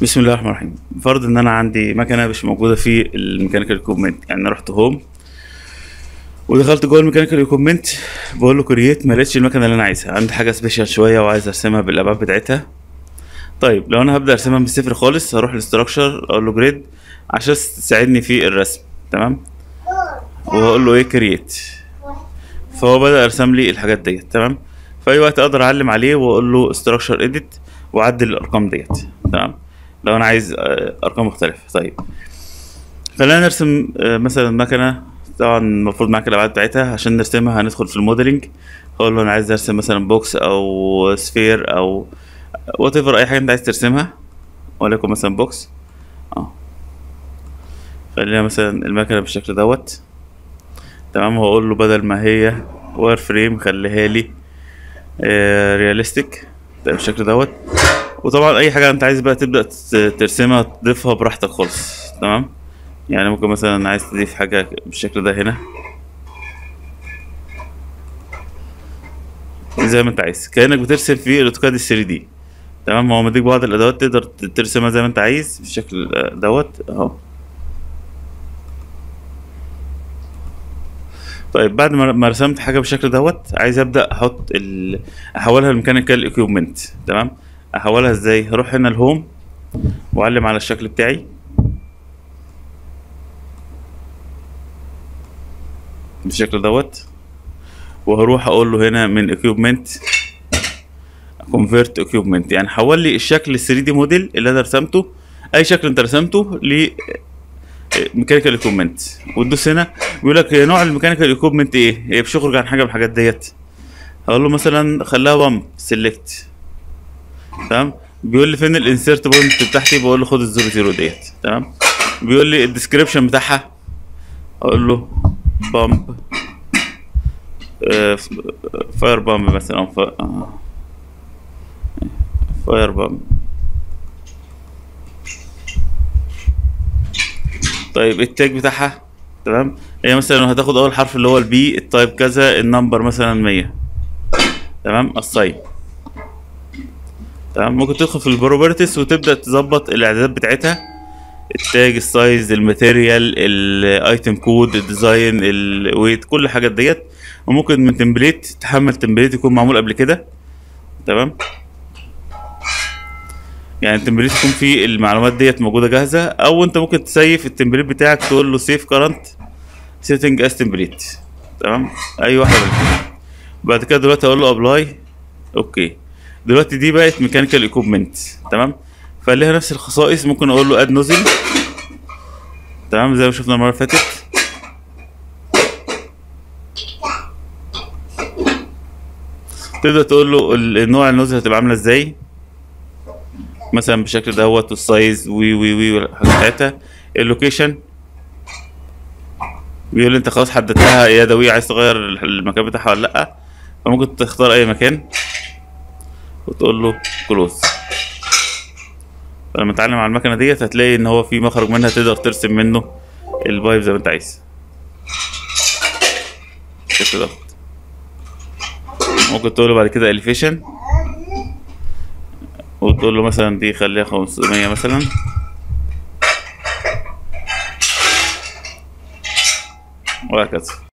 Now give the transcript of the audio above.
بسم الله الرحمن الرحيم فرض ان انا عندي مكنه مش موجوده في الميكانيكال ايكوبمنت يعني انا رحت هوم ودخلت جوه الميكانيكال ايكوبمنت بقول له كرييت ما لقيتش المكنه اللي انا عايزها عندي حاجه سبيشال شويه وعايز ارسمها بالابعاد بتاعتها طيب لو انا هبدا ارسمها من الصفر خالص هروح للاستراكشر اقول له جريد عشان تساعدني في الرسم تمام واقول له ايه كرييت فهو بدا يرسم لي الحاجات ديت تمام في اي وقت اقدر اعلم عليه واقول له استراكشر اديت واعدل الارقام ديت تمام لو انا عايز آه، ارقام مختلفه طيب خلينا نرسم آه، مثلا مكنه طبعا المفروض معاك الابعاد بتاعتها عشان نرسمها هندخل في الموديلنج اقول له انا عايز ارسم مثلا بوكس او سفير او وات ايفر اي حاجه انت عايز ترسمها وليكن مثلا بوكس اه خلينا مثلا المكنه بالشكل دوت تمام واقول له بدل ما هي واير فريم خليها لي آه رياليستيك بالشكل دوت وطبعا اي حاجه انت عايز بقى تبدا ت- ترسمها تضيفها براحتك خالص تمام يعني ممكن مثلا عايز تضيف حاجه بالشكل ده هنا زي ما انت عايز كانك بترسم في الاوتوكاد 3 دي تمام هو مديك بعض الادوات تقدر ت- ترسمها زي ما انت عايز بالشكل آه، دوت اهو طيب بعد ما ما رسمت حاجه بالشكل دوت عايز ابدا احط ال... احولها لميكانيكال ايكويبمنت تمام احولها ازاي هروح هنا الهوم واعلم على الشكل بتاعي بالشكل دوت وهروح اقول له هنا من ايكويبمنت كونفيرت ايكويبمنت يعني حول لي الشكل ال 3 دي موديل اللي انا رسمته اي شكل انت رسمته ل ميكانيكال ايكويبمنت وتدوس هنا بيقول لك هي نوع الميكانيكال ايكويبمنت ايه هي مش يخرج عن حاجه من الحاجات ديت هقول له مثلا خليها بامب سيلكت تمام بيقول لي فين الانسيرت بوينت بتاعتي بقول له خد الزيرو زيرو ديت تمام بيقول لي الديسكريبشن بتاعها اقول له بامب فاير بامب مثلا أو فا- آه. فاير بامب طيب التاج بتاعها تمام هي مثلا هتاخد اول حرف اللي هو البي التايب كذا النمبر مثلا 100 تمام الصين تمام ممكن تدخل في البروبرتيز وتبدا تظبط الاعدادات بتاعتها التاج السايز الماتيريال الايتم كود الديزاين الويت كل الحاجات ديت وممكن من تمبليت تحمل تمبليت يكون معمول قبل كده تمام يعني التمبليت يكون فيه المعلومات ديت موجوده جاهزه او انت ممكن تسيف التمبليت بتاعك تقول له سيف كرنت سيتنج از تمبليت تمام اي واحده من الاتنين. بعد كده دلوقتي اقول له ابلاي اوكي دلوقتي دي بقت ميكانيكال ايكوبمنت تمام فليها نفس الخصائص ممكن اقول له اد نوزل تمام زي ما شفنا المره اللي فاتت تقدر تقول له ال- النوع النوزل هتبقى عامله ازاي مثلا بالشكل دوت والسايز وي وي وي والحاجات بتاعتها اللوكيشن بيقول لي انت خلاص حددتها يدوي عايز تغير المكان بتاعها ولا لا فممكن تختار اي مكان وتقول له كلوز فلما تتعلم على المكنه ديت هتلاقي ان هو في مخرج منها تقدر ترسم منه البايب زي ما انت عايز بالشكل دوت ممكن تقول له بعد كده اليفيشن وتقول له مثلا دي خليها 500 مثلا وهكذا